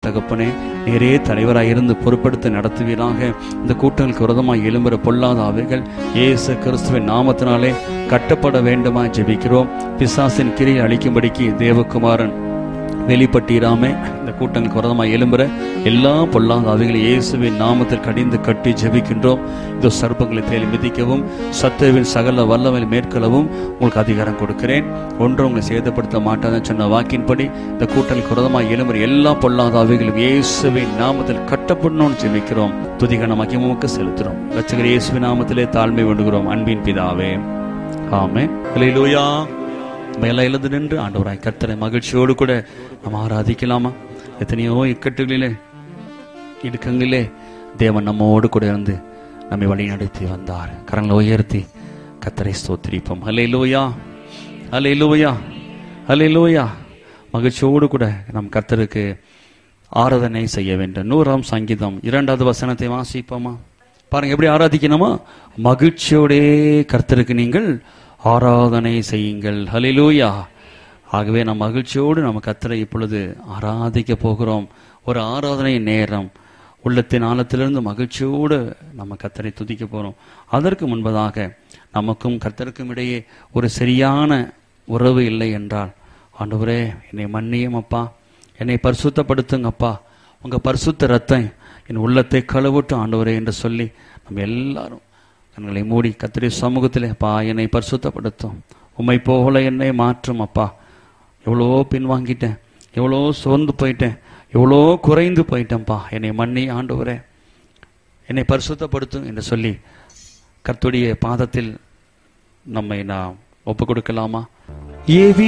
தகப்பனே நேரே தலைவராக இருந்து பொறுப்படுத்தி நடத்துவீராக இந்த கூட்டங்களுக்கு விரதமாக எழும்புற பொல்லாத அவைகள் இயேசு கிறிஸ்துவின் நாமத்தினாலே கட்டப்பட வேண்டுமா ஜெபிக்கிறோம் பிசாசின் கிரியை அழிக்கும்படிக்கு தேவகுமாரன் வெளிப்பட்டீராமே இந்த கூட்டங்களுக்கு விரதமாக எழும்புற எல்லா பொல்லாத அவைகளை இயேசுவின் நாமத்தில் கடிந்து கட்டி ஜெபிக்கின்றோம் இந்த சர்ப்பங்களை தேடி மிதிக்கவும் சத்துருவின் சகல வல்லமை மேற்கொள்ளவும் உங்களுக்கு அதிகாரம் கொடுக்கிறேன் ஒன்று உங்களை சேதப்படுத்த மாட்டாதுன்னு சொன்ன வாக்கின்படி இந்த கூட்டங்களுக்கு விரதமாக எழும்புற எல்லா பொல்லாத அவைகளும் இயேசுவின் நாமத்தில் கட்டப்படணும்னு ஜெபிக்கிறோம் துதிகன மகிமுக செலுத்துறோம் ரச்சகர் இயேசுவின் நாமத்திலே தாழ்மை வேண்டுகிறோம் அன்பின் பிதாவே ஆமே ஹalleluya மேல எழுந்து நின்று ஆண்டவராய் கர்த்தரை மகிழ்ச்சியோடு கூட நம்ம ஆராதிக்கலாமா எத்தனையோ இக்கட்டுகளிலே இடுக்கங்களிலே தேவன் நம்மோடு கூட இருந்து நம்மை வழி நடத்தி வந்தார் கரங்களை உயர்த்தி கத்தரை ஸ்தோத்திரிப்போம் ஹலே லோயா ஹலே லோயா ஹலே லோயா மகிழ்ச்சியோடு கூட நம் கர்த்தருக்கு ஆராதனை செய்ய வேண்டும் நூறாம் சங்கீதம் இரண்டாவது வசனத்தை வாசிப்போமா பாருங்க எப்படி ஆராதிக்கணுமா மகிழ்ச்சியோடே கர்த்தருக்கு நீங்கள் ஆராதனை செய்யுங்கள் ஹலிலூயா ஆகவே நம் மகிழ்ச்சியோடு நம்ம கர்த்தரை இப்பொழுது ஆராதிக்க போகிறோம் ஒரு ஆராதனை நேரம் உள்ளத்தின் ஆழத்திலிருந்து மகிழ்ச்சியோடு நம்ம கர்த்தரை துதிக்க போகிறோம் அதற்கு முன்பதாக நமக்கும் கர்த்தருக்கும் இடையே ஒரு சரியான உறவு இல்லை என்றால் ஆண்டவரே என்னை மன்னியும் அப்பா என்னை பரிசுத்தப்படுத்துங்கப்பா உங்க பரிசுத்த ரத்தம் என் உள்ளத்தை கழுவட்டும் ஆண்டவரே என்று சொல்லி நம்ம எல்லாரும் கண்களை மூடி கத்திரி சமூகத்திலே அப்பா என்னை பரிசுத்தப்படுத்தும் உம்மை போல என்னை மாற்றும் அப்பா எவ்வளோ பின்வாங்கிட்டேன் எவ்வளோ சோர்ந்து போயிட்டேன் எவ்வளோ குறைந்து போயிட்டேன்ப்பா என்னை மன்னி ஆண்டவரே என்னை பரிசுத்தப்படுத்தும் என்று சொல்லி கர்த்துடைய பாதத்தில் நம்மை நாம் ஒப்பு கொடுக்கலாமா ஏவி